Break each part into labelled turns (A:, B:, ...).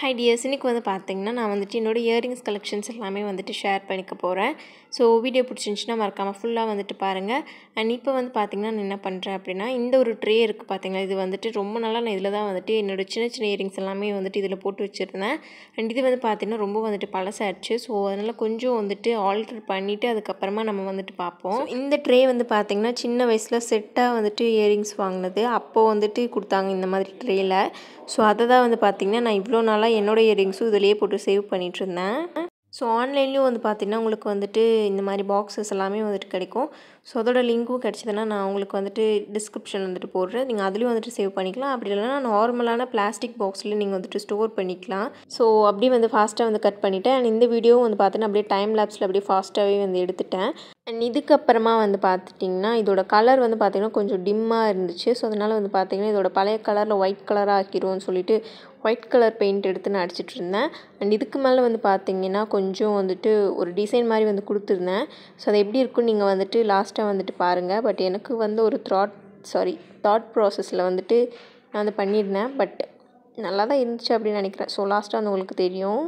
A: high tears இன்னைக்கு வந்து பார்த்தீங்கன்னா நான் வந்துட்டு என்னோடய இயரிங்ஸ் கலெக்ஷன்ஸ் எல்லாமே வந்துட்டு ஷேர் பண்ணிக்க போகிறேன் ஸோ வீடியோ பிடிச்சிருந்துச்சின்னா மறக்காமல் ஃபுல்லாக வந்துட்டு பாருங்கள் அண்ட் இப்போ வந்து பார்த்தீங்கன்னா நான் என்ன பண்ணுறேன் அப்படின்னா இந்த ஒரு ட்ரே இருக்குது பார்த்தீங்களா இது வந்துட்டு ரொம்ப நாளாக நான் இதில் தான் வந்துட்டு என்னோடய சின்ன சின்ன இயரிங்ஸ் எல்லாமே வந்துட்டு இதில் போட்டு வச்சுருந்தேன் அண்ட் இது வந்து பார்த்தீங்கன்னா ரொம்ப வந்துட்டு பழசாயிடுச்சு ஸோ அதனால் கொஞ்சம் வந்துட்டு ஆல்ட்ரு பண்ணிவிட்டு அதுக்கப்புறமா நம்ம வந்துட்டு பார்ப்போம் So, இந்த ட்ரே வந்து பார்த்தீங்கன்னா சின்ன வயசில் செட்டாக வந்துட்டு இயரிங்ஸ் வாங்கினது அப்போது வந்துட்டு கொடுத்தாங்க இந்த மாதிரி ட்ரேயில் ஸோ அதை தான் வந்து பார்த்திங்கன்னா நான் இவ்வளோ நாளாக என்னோடய இயரிங்ஸும் இதிலேயே போட்டு சேவ் பண்ணிகிட்டு இருந்தேன் ஸோ ஆன்லைன்லேயும் வந்து பார்த்திங்கன்னா உங்களுக்கு வந்துட்டு இந்த மாதிரி பாக்ஸஸ் எல்லாமே வந்துட்டு கிடைக்கும் ஸோ அதோட லிங்க்கும் கிடச்சதுன்னா நான் உங்களுக்கு வந்துட்டு டிஸ்கிரிப்ஷன் வந்துட்டு போடுறேன் நீங்கள் அதுலேயும் வந்துட்டு சேவ் பண்ணிக்கலாம் அப்படி இல்லைனா நார்மலான பிளாஸ்டிக் பாக்ஸ்லேயும் நீங்கள் வந்துட்டு ஸ்டோர் பண்ணிக்கலாம் ஸோ அப்படியே வந்து ஃபாஸ்ட்டாக வந்து கட் பண்ணிவிட்டேன் அண்ட் இந்த வீடியோவும் வந்து பார்த்தீங்கன்னா அப்படியே டைம் லேப்ஸில் அப்படியே ஃபாஸ்ட்டாகவே வந்து எடுத்துட்டேன் அண்ட் இதுக்கப்புறமா வந்து பார்த்துட்டிங்கன்னா இதோட கலர் வந்து பார்த்திங்கன்னா கொஞ்சம் டிம்மாக இருந்துச்சு ஸோ அதனால் வந்து பார்த்திங்கன்னா இதோட பழைய கலரில் ஒயிட் கலராக ஆக்கிடுவோம்னு சொல்லிட்டு ஒயிட் கலர் பெயிண்ட் எடுத்து நான் அடிச்சிட்டு இருந்தேன் அண்ட் இதுக்கு மேலே வந்து பார்த்தீங்கன்னா கொஞ்சம் வந்துட்டு ஒரு டிசைன் மாதிரி வந்து கொடுத்துருந்தேன் ஸோ அது எப்படி இருக்குன்னு நீங்கள் வந்துட்டு லாஸ்ட்டாக வந்துட்டு பாருங்கள் பட் எனக்கு வந்து ஒரு த்ராட் சாரி தாட் ப்ராசஸில் வந்துட்டு நான் வந்து பண்ணியிருந்தேன் பட் நல்லா தான் இருந்துச்சு அப்படின்னு நினைக்கிறேன் ஸோ லாஸ்ட்டாக வந்து உங்களுக்கு தெரியும்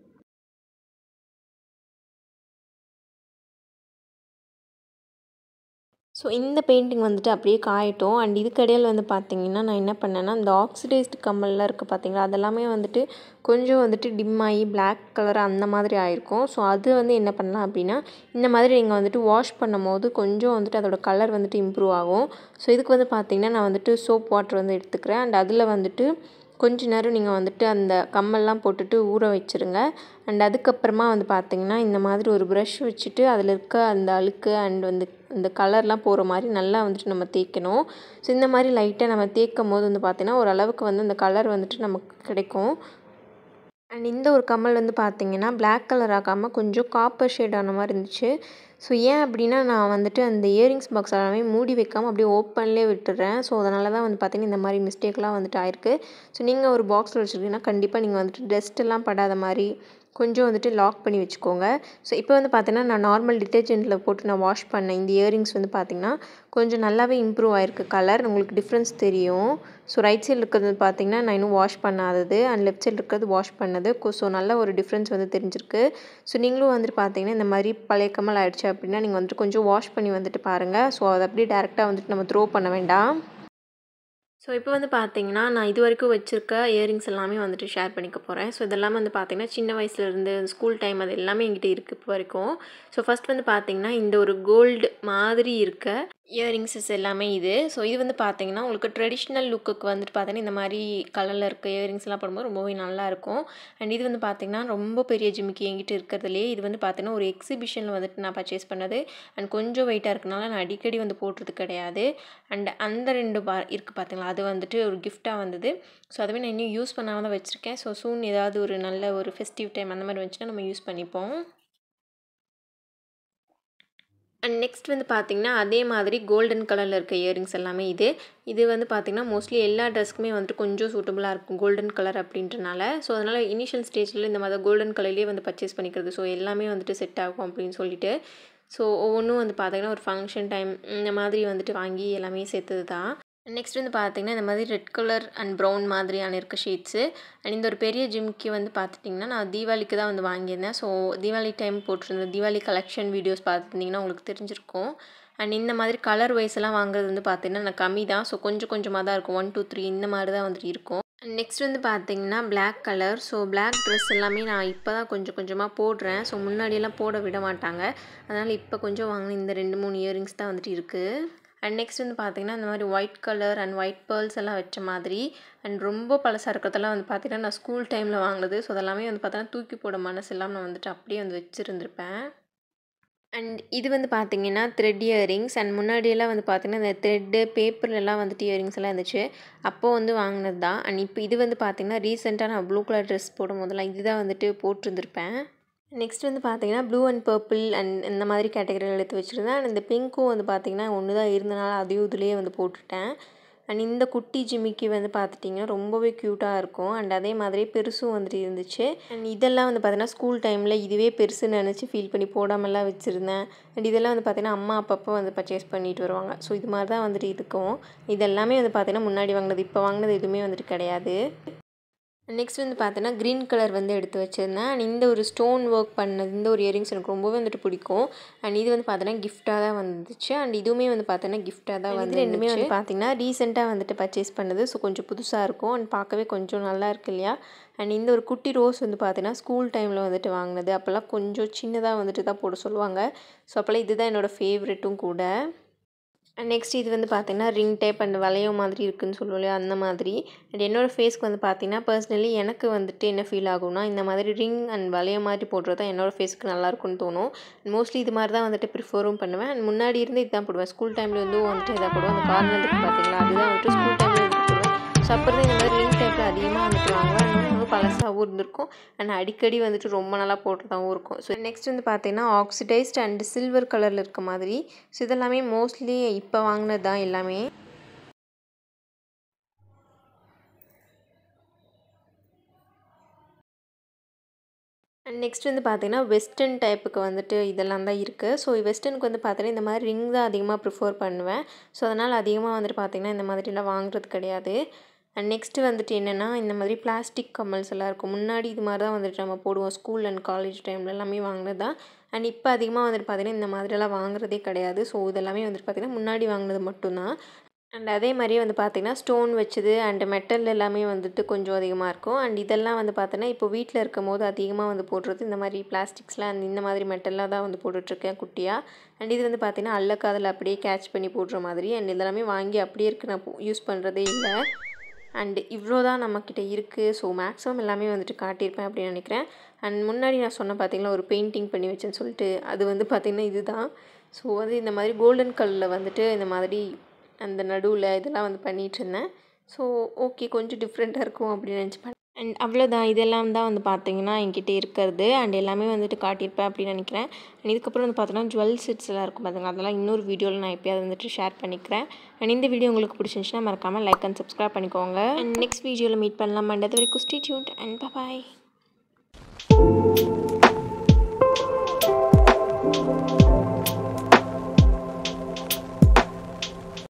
A: ஸோ இந்த பெயிண்டிங் வந்துட்டு அப்படியே காயட்டும் அண்ட் இதுக்கடையில் வந்து பார்த்தீங்கன்னா நான் என்ன பண்ணேன்னா இந்த ஆக்சிடைஸ்டு கம்மல்லாம் இருக்குது பார்த்தீங்களா அதெல்லாமே வந்துட்டு கொஞ்சம் வந்துட்டு டிம் ஆகி பிளாக் கலர் அந்த மாதிரி ஆயிருக்கும் ஸோ அது வந்து என்ன பண்ணலாம் அப்படின்னா இந்த மாதிரி நீங்கள் வந்துட்டு வாஷ் பண்ணும் போது கொஞ்சம் வந்துட்டு அதோட கலர் வந்துட்டு இம்ப்ரூவ் ஆகும் ஸோ இதுக்கு வந்து பார்த்தீங்கன்னா நான் வந்துட்டு சோப் வாட்டர் வந்து எடுத்துக்கிறேன் அண்ட் அதில் வந்துட்டு கொஞ்ச நேரம் நீங்கள் வந்துட்டு அந்த கம்மல்லாம் போட்டுட்டு ஊற வச்சுருங்க அண்ட் அதுக்கப்புறமா வந்து பார்த்தீங்கன்னா இந்த மாதிரி ஒரு ப்ரஷ் வச்சுட்டு அதில் இருக்க அந்த அழுக்கு அண்ட் வந்து இந்த கலர்லாம் போகிற மாதிரி நல்லா வந்துட்டு நம்ம தேய்க்கணும் ஸோ இந்த மாதிரி லைட்டாக நம்ம தேய்க்கும் போது வந்து பார்த்திங்கன்னா ஓரளவுக்கு வந்து அந்த கலர் வந்துட்டு நமக்கு கிடைக்கும் அண்ட் இந்த ஒரு கம்மல் வந்து பார்த்தீங்கன்னா பிளாக் கலர் ஆகாமல் கொஞ்சம் காப்பர் ஷேட் ஆன மாதிரி இருந்துச்சு ஸோ ஏன் அப்படின்னா நான் வந்துட்டு அந்த இயரிங்ஸ் பாக்ஸ் எல்லாமே மூடி வைக்காமல் அப்படியே ஓப்பன்லேயே விட்டுறேன் ஸோ அதனால தான் வந்து பார்த்தீங்கன்னா இந்த மாதிரி மிஸ்டேக்லாம் வந்துட்டு ஆயிருக்கு ஸோ நீங்கள் ஒரு பாக்ஸில் வச்சுருக்கீங்கன்னா கண்டிப்பாக நீங்கள் வந்துட்டு டஸ்ட்டெல்லாம் படாத மாதிரி கொஞ்சம் வந்துட்டு லாக் பண்ணி வச்சுக்கோங்க ஸோ இப்போ வந்து பார்த்தீங்கன்னா நான் நார்மல் டிட்டர்ஜென்ட்டில் போட்டு நான் வாஷ் பண்ணேன் இந்த இயரிங்ஸ் வந்து பார்த்திங்கன்னா கொஞ்சம் நல்லாவே இம்ப்ரூவ் ஆயிருக்கு கலர் உங்களுக்கு டிஃப்ரென்ஸ் தெரியும் ஸோ ரைட் சைடில் இருக்கிறது பார்த்தீங்கன்னா நான் இன்னும் வாஷ் பண்ணாதது அண்ட் லெஃப்ட் சைடில் இருக்கிறது வாஷ் பண்ணது ஸோ நல்ல ஒரு டிஃப்ரென்ஸ் வந்து தெரிஞ்சிருக்கு ஸோ நீங்களும் வந்துட்டு பார்த்தீங்கன்னா இந்த மாதிரி பழைய கமல் ஆயிடுச்சு அப்படின்னா நீங்கள் வந்துட்டு கொஞ்சம் வாஷ் பண்ணி வந்துட்டு பாருங்கள் ஸோ அதை அப்படியே டேரெக்டாக வந்துட்டு நம்ம த்ரோ பண்ண வேண்டாம் ஸோ இப்போ வந்து பார்த்தீங்கன்னா நான் இது வரைக்கும் வச்சுருக்க இயரிங்ஸ் எல்லாமே வந்துட்டு ஷேர் பண்ணிக்க போகிறேன் ஸோ இதெல்லாம் வந்து பார்த்தீங்கன்னா சின்ன வயசுலேருந்து ஸ்கூல் டைம் அது எல்லாமே என்கிட்ட இருக்குது இப்போ வரைக்கும் ஸோ ஃபஸ்ட் வந்து பார்த்தீங்கன்னா இந்த ஒரு கோல்டு மாதிரி இருக்க இயரிங்ஸஸ் எல்லாமே இது ஸோ இது வந்து பார்த்தீங்கன்னா உங்களுக்கு ட்ரெடிஷ்னல் லுக்குக்கு வந்துட்டு பார்த்தீங்கன்னா இந்த மாதிரி கலரில் இருக்க இயரிங்ஸ்லாம் போடும்போது ரொம்பவே நல்லாயிருக்கும் அண்ட் இது வந்து பார்த்திங்கன்னா ரொம்ப பெரிய ஜிமிக்கி என்கிட்ட இருக்கிறதுலே இது வந்து பார்த்தீங்கன்னா ஒரு எக்ஸிபிஷனில் வந்துட்டு நான் பர்ச்சேஸ் பண்ணது அண்ட் கொஞ்சம் வெயிட்டாக இருக்கனால நான் அடிக்கடி வந்து போடுறது கிடையாது அண்ட் அந்த ரெண்டு பா இருக்குது பார்த்தீங்களா அது வந்துட்டு ஒரு கிஃப்டாக வந்தது ஸோ அதுவே நான் இன்னும் யூஸ் பண்ணாமல் தான் வச்சுருக்கேன் ஸோ சூன் ஏதாவது ஒரு நல்ல ஒரு ஃபெஸ்டிவ் டைம் அந்த மாதிரி வந்துச்சுன்னா நம்ம யூஸ் பண்ணிப்போம் அண்ட் நெக்ஸ்ட் வந்து பார்த்திங்கன்னா அதே மாதிரி கோல்டன் கலரில் இருக்க இயரிங்ஸ் எல்லாமே இது இது வந்து பார்த்திங்கன்னா மோஸ்ட்லி எல்லா ட்ரெஸ்க்குமே வந்துட்டு கொஞ்சம் சூட்டபுளாக இருக்கும் கோல்டன் கலர் அப்படின்றனால ஸோ அதனால் இனிஷியல் ஸ்டேஜில் இந்த மாதிரி கோல்டன் கலர்லேயே வந்து பர்ச்சேஸ் பண்ணிக்கிறது ஸோ எல்லாமே வந்துட்டு செட் ஆகும் அப்படின்னு சொல்லிட்டு ஸோ ஒவ்வொன்றும் வந்து பார்த்திங்கன்னா ஒரு ஃபங்க்ஷன் டைம் இந்த மாதிரி வந்துட்டு வாங்கி எல்லாமே சேர்த்தது தான் நெக்ஸ்ட் வந்து பார்த்திங்கன்னா இந்த மாதிரி ரெட் கலர் அண்ட் ப்ரௌன் மாதிரியான இருக்க ஷீட்ஸு அண்ட் இந்த ஒரு பெரிய ஜிம்கி வந்து பார்த்துட்டிங்கன்னா நான் தீபாவளிக்கு தான் வந்து வாங்கியிருந்தேன் ஸோ தீபாவளி டைம் போட்டிருந்தேன் தீபாவளி கலெக்ஷன் வீடியோஸ் பார்த்துருந்தீங்கன்னா உங்களுக்கு தெரிஞ்சிருக்கும் அண்ட் இந்த மாதிரி கலர் வைஸ் எல்லாம் வாங்குறது வந்து பார்த்திங்கன்னா நான் கம்மி தான் ஸோ கொஞ்சம் கொஞ்சமாக தான் இருக்கும் ஒன் டூ த்ரீ இந்த மாதிரி தான் வந்துட்டு இருக்கும் நெக்ஸ்ட் வந்து பார்த்திங்கன்னா black colour so black dress எல்லாமே நான் இப்போ தான் கொஞ்சம் கொஞ்சமாக போடுறேன் ஸோ முன்னாடியெல்லாம் போட விட மாட்டாங்க அதனால் இப்போ கொஞ்சம் வாங்கின இந்த ரெண்டு மூணு இயரிங்ஸ் தான் வந்துட்டு இருக்குது அண்ட் நெக்ஸ்ட் வந்து பார்த்திங்கன்னா இந்த மாதிரி white colour and white pearls எல்லாம் வச்ச மாதிரி அண்ட் ரொம்ப பழசாக இருக்கிறதெல்லாம் வந்து பார்த்திங்கன்னா நான் ஸ்கூல் டைமில் வாங்கினது ஸோ அதெல்லாமே வந்து பார்த்தீங்கன்னா தூக்கி போட மனசு இல்லாமல் நான் வந்துட்டு அப்படியே வந்து வச்சுருந்துருப்பேன் அண்ட் இது வந்து பார்த்திங்கன்னா த்ரெட் இயரிங்ஸ் அண்ட் முன்னாடியெல்லாம் வந்து பார்த்திங்கன்னா இந்த த்ரெட்டு பேப்பர்லலாம் வந்துட்டு இயரிங்ஸ் எல்லாம் இருந்துச்சு அப்போது வந்து வாங்கினது தான் அண்ட் இப்போ இது வந்து பார்த்திங்கன்னா ரீசெண்டாக நான் ப்ளூ கலர் ட்ரெஸ் போடும் போதெல்லாம் இதுதான் வந்துட்டு போட்டிருந்துருப்பேன் நெக்ஸ்ட் வந்து பார்த்தீங்கன்னா ப்ளூ அண்ட் பர்பிள் அண்ட் இந்த மாதிரி கேட்டகரியில் எடுத்து வச்சுருந்தேன் அண்ட் இந்த பிங்க்கும் வந்து பார்த்திங்கன்னா ஒன்று தான் இருந்தனால அதையும் இதுலேயே வந்து போட்டுட்டேன் அண்ட் இந்த குட்டி ஜிமிக்கி வந்து பார்த்துட்டிங்கன்னா ரொம்பவே க்யூட்டாக இருக்கும் அண்ட் அதே மாதிரி பெருசும் வந்துட்டு இருந்துச்சு அண்ட் இதெல்லாம் வந்து பார்த்தீங்கன்னா ஸ்கூல் டைமில் இதுவே பெருசுன்னு நினச்சி ஃபீல் பண்ணி போடாமலாம் வச்சுருந்தேன் அண்ட் இதெல்லாம் வந்து பார்த்திங்கன்னா அம்மா அப்பப்போ வந்து பர்ச்சேஸ் பண்ணிட்டு வருவாங்க ஸோ இது மாதிரி தான் வந்துட்டு இருக்கும் இதெல்லாமே வந்து பார்த்திங்கன்னா முன்னாடி வாங்கினது இப்போ வாங்கினது எதுவுமே வந்துட்டு கிடையாது நெக்ஸ்ட் வந்து பார்த்தோன்னா க்ரீன் கலர் வந்து எடுத்து வச்சுருந்தேன் அண்ட் இந்த ஒரு ஸ்டோன் ஒர்க் பண்ணது இந்த ஒரு இயரிங்ஸ் எனக்கு ரொம்பவே வந்துட்டு பிடிக்கும் அண்ட் இது வந்து பார்த்தோன்னா கிஃப்டாக தான் வந்துச்சு அண்ட் இதுவுமே வந்து பார்த்தோன்னா கிஃப்டாக தான் வந்து ரெண்டுமே வந்து பார்த்தீங்கன்னா ரீசெண்டாக வந்துட்டு பர்ச்சேஸ் பண்ணது ஸோ கொஞ்சம் புதுசாக இருக்கும் அண்ட் பார்க்கவே கொஞ்சம் நல்லா இருக்கு இல்லையா அண்ட் இந்த ஒரு குட்டி ரோஸ் வந்து பார்த்தீங்கன்னா ஸ்கூல் டைமில் வந்துட்டு வாங்கினது அப்போல்லாம் கொஞ்சம் சின்னதாக வந்துட்டு தான் போட சொல்லுவாங்க ஸோ அப்போல்லாம் இதுதான் என்னோடய ஃபேவரெட்டும் கூட நெக்ஸ்ட் இது வந்து பார்த்திங்கன்னா ரிங் டைப் அண்ட் வளையம் மாதிரி இருக்குதுன்னு சொல்லுவோம் இல்லையா அந்த மாதிரி அண்ட் என்னோடய ஃபேஸ்க்கு வந்து பார்த்திங்கன்னா பர்சனலி எனக்கு வந்துட்டு என்ன ஃபீல் ஆகும்னா இந்த மாதிரி ரிங் அண்ட் வளையம் மாதிரி போடுறது தான் என்னோடய ஃபேஸ்க்கு நல்லாயிருக்கும்னு தோணும் மோஸ்ட்லி இது மாதிரி தான் வந்துட்டு ப்ரிஃபரும் பண்ணுவேன் அண்ட் முன்னாடி இருந்து இதுதான் போடுவேன் ஸ்கூல் டைமில் வந்து வந்துட்டு இதாக போடுவேன் அந்த கார்னர் இருக்குது பார்த்தீங்களா அதுதான் வந்துட்டு ஸ்கூல் டைமில் வந்துட்டு போடுவேன் ஸோ அப்புறம் இந்த மாதிரி ரிங் டைப்பில் அதிகமாக வந்துட்டு வாங்குவேன் இன்னொன்று பழசாகவும் இருந்திருக்கும் அண்ட் அடிக்கடி வந்துட்டு ரொம்ப நல்லா போட்டுறதாகவும் இருக்கும் ஸோ நெக்ஸ்ட் வந்து பார்த்தீங்கன்னா ஆக்சிடைஸ்ட் அண்ட் சில்வர் கலரில் இருக்க மாதிரி ஸோ இதெல்லாமே மோஸ்ட்லி இப்போ வாங்கினது தான் எல்லாமே அண்ட் நெக்ஸ்ட் வந்து பார்த்தீங்கன்னா வெஸ்டர்ன் டைப்புக்கு வந்துட்டு இதெல்லாம் தான் இருக்குது ஸோ வெஸ்டர்னுக்கு வந்து பார்த்தீங்கன்னா இந்த மாதிரி ரிங் தான் அதிகமாக ப்ரிஃபர் பண்ணுவேன் ஸோ அதனால் அதிகமாக வந்துட்டு பார்த்திங்கன்னா இந்த மாதிரிலாம் வாங்குறது கிடையாது அண்ட் நெக்ஸ்ட்டு வந்துட்டு என்னென்னா இந்த மாதிரி பிளாஸ்டிக் கம்மல்ஸ் எல்லாம் இருக்கும் முன்னாடி இது மாதிரி தான் வந்துட்டு நம்ம போடுவோம் ஸ்கூல் அண்ட் காலேஜ் டைமில் எல்லாமே வாங்கினது தான் அண்ட் இப்போ அதிகமாக வந்துட்டு பார்த்திங்கன்னா இந்த மாதிரியெல்லாம் வாங்குறதே கிடையாது ஸோ இதெல்லாமே வந்துட்டு பார்த்திங்கன்னா முன்னாடி வாங்கினது மட்டும்தான் அண்ட் அதே மாதிரியே வந்து பார்த்திங்கன்னா ஸ்டோன் வச்சது அண்ட் மெட்டல் எல்லாமே வந்துட்டு கொஞ்சம் அதிகமாக இருக்கும் அண்ட் இதெல்லாம் வந்து பார்த்தோன்னா இப்போ வீட்டில் இருக்கும் போது அதிகமாக வந்து போடுறது இந்த மாதிரி பிளாஸ்டிக்ஸ்லாம் அந்த இந்த மாதிரி மெட்டல்லாம் தான் வந்து போட்டுட்ருக்கேன் குட்டியாக அண்ட் இது வந்து பார்த்திங்கன்னா அல்லக்காதில் அப்படியே கேட்ச் பண்ணி போடுற மாதிரி அண்ட் இதெல்லாமே வாங்கி அப்படியே இருக்குது நான் யூஸ் பண்ணுறதே இல்லை அண்டு இவ்வளோ தான் நம்மக்கிட்ட இருக்குது ஸோ மேக்ஸிமம் எல்லாமே வந்துட்டு காட்டியிருப்பேன் அப்படின்னு நினைக்கிறேன் அண்ட் முன்னாடி நான் சொன்ன பார்த்தீங்களா ஒரு பெயிண்டிங் பண்ணி வச்சேன்னு சொல்லிட்டு அது வந்து பார்த்திங்கன்னா இதுதான் ஸோ வந்து இந்த மாதிரி கோல்டன் கலரில் வந்துட்டு இந்த மாதிரி அந்த நடுவில் இதெல்லாம் வந்து பண்ணிகிட்டு இருந்தேன் ஸோ ஓகே கொஞ்சம் டிஃப்ரெண்ட்டாக இருக்கும் அப்படின்னு நினச்சி பண்ணேன் அண்ட் அவ்வளோதான் இதெல்லாம் தான் வந்து பார்த்தீங்கன்னா என்கிட்ட இருக்கிறது அண்ட் எல்லாமே வந்துட்டு காட்டியிருப்பேன் அப்படின்னு நினைக்கிறேன் அண்ட் இதுக்கப்புறம் வந்து பார்த்தோன்னா ஜுவல் செட்ஸ் எல்லாம் இருக்கும் பார்த்தீங்களா அதெல்லாம் இன்னொரு வீடியோவில் நான் எப்போயாவது வந்துட்டு ஷேர் பண்ணிக்கிறேன் அண்ட் இந்த வீடியோ உங்களுக்கு பிடிச்சிருந்துச்சுன்னா மறக்காமல் லைக் அண்ட் சப்ஸ்கிரைப் பண்ணிக்கோங்க அண்ட் நெக்ஸ்ட் வீடியோவில் மீட் பண்ணலாம் அண்ட் அது வரைக்கும் ஸ்டே டியூன்ட் அண்ட் பாய்